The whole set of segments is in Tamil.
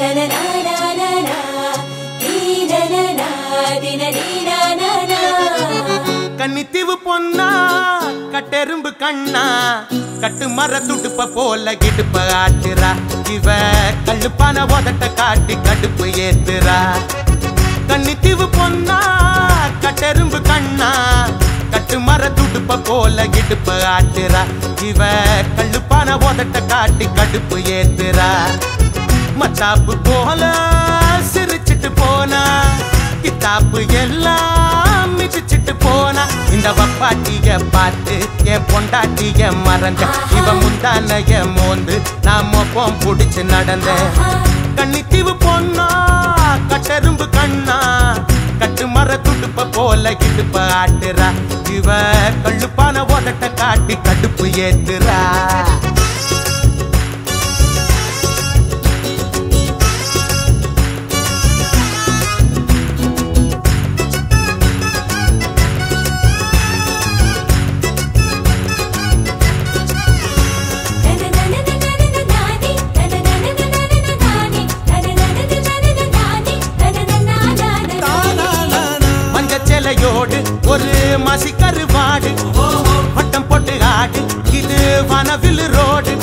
கன்னித்தீவு பொன்னா கட்டெரும்பு கண்ணா கட்டு மர துடுப்ப போல கிடுப்ப ஆட்டுறா இவ கல்லுப்பான உதட்ட காட்டி கடுப்பு ஏத்துறா கன்னித்தீவு பொன்னா கட்டெரும்பு கண்ணா கட்டு மர துடுப்ப போல கிடுப்ப ஆட்டுறா இவ கல்லுப்பான உதட்ட காட்டி கடுப்பு ஏத்துறா மத்தாப்பு போல சிரிச்சிட்டு போனா கித்தாப்பு எல்லாம் மிதிச்சிட்டு போனா இந்த வப்பாட்டிய பார்த்து என் பொண்டாட்டிய மறந்த இவ முந்தானைய மோந்து நான் மொப்பம் புடிச்சு நடந்தேன் கன்னித்தீவு பொண்ணா கட்டெரும்பு கண்ணா கட்டு மர துடுப்ப போல இடுப்ப ஆட்டுறா இவ கள்ளுப்பான உதட்ட காட்டி கடுப்பு ஏத்துறா மஞ்ச சேலையோடு ஒரு மசி கருவாடு வட்டம் போட்டு ஆடு இது வனவில் ரோடு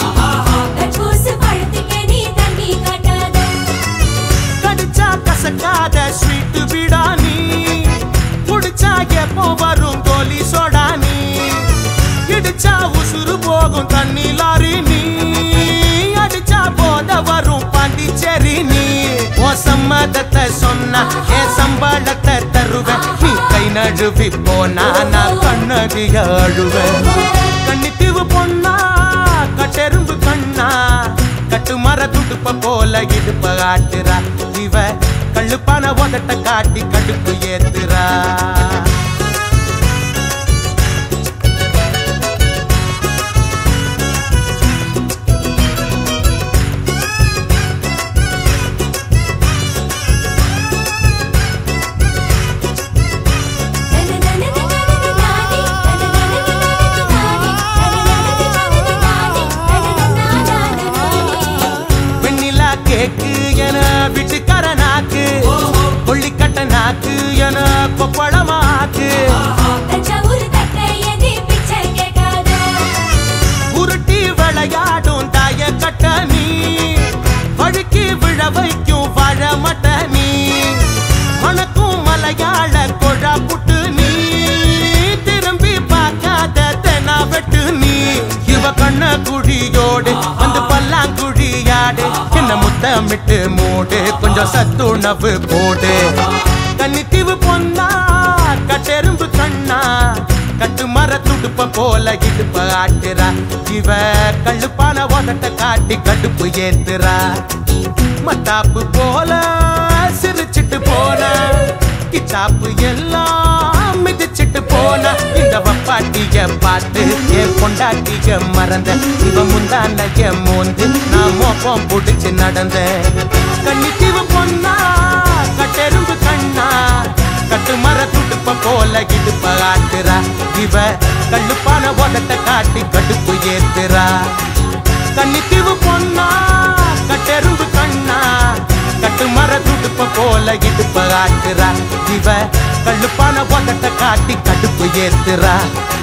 கடிச்சா கசக்காத ஸ்வீட் விடானி குடிச்சா எப்போ வரும் கோலி சோடா நீ இடிச்சா உசுறு போகும் தண்ணி லாரி நீ அடிச்சா போத வரும் பாண்டிச்சேரி நீ ஓ சம்மதத்தை சொன்னா என் சம்பளத்தை தருவேன் நீ கை நழுவி போனா நான் கண்ணதிய அழுவேன் கண்ணித்தீவு பொண்ணா கட்டெரும்பு கண்ணா கட்டு மர துடுப்ப போல இடுப்ப ஆட்டுறா இவ கள்ளுப்பான உதட்ட காட்டி கடுப்பு ஏத்துறா வெண்ணிலா கேக்கு என வீட்டுக்கார நாக்கு கொள்ளிக்கட்ட நாக்கு என கொப்பளமாக்கு உருட்டி விளையாடும் தாய கட்ட நீ வழுக்கி விழ வைக்கும் வாழ மட்ட நீ மணக்கும் மலையாள கொழா புட்டு நீ திரும்பி பார்க்காத தெனா வெட்டு நீ இவ கண்ண குழியோடு வந்து பல்லாங்குழியாடு என்ன முத்தமிட்டு மூடு கொஞ்சம் சத்துணவு போடு கன்னித்தீவு பொன்னா கட்டெரும்பு கண்ணா கட்டு மர துடுப்ப போல இடுப்ப ஆட்டுறா இவ கள்ளுப்பான உதட்ட காட்டி கடுப்பு ஏத்துறா மத்தாப்பு போல சிரிச்சிட்டு போன கிச்சாப்பு எல்லாம் மிதிச்சிட்டு போன இந்த வப்பாட்டிய பார்த்து என் பொண்டாட்டிய மறந்த இவ முந்தானைய மோந்து நான் மோப்பம் புடிச்சு நடந்த கன்னித்தீவு பொண்ணா கட்டெரும்பு கண்ணா கட்டு மர துடுப்ப போல இடுப்ப ஆட்டுறா இவ கள்ளுப்பான உதட்ட காட்டி கடுப்பு ஏத்துறா கன்னித்தீவு பொண்ணா கட்டெரும்பு கண்ணா கட்டு மர துடுப்ப போல இடுப்ப ஆட்டுறா இவ கள்ளுப்பான உதட்ட காட்டி கடுப்பு ஏத்துறா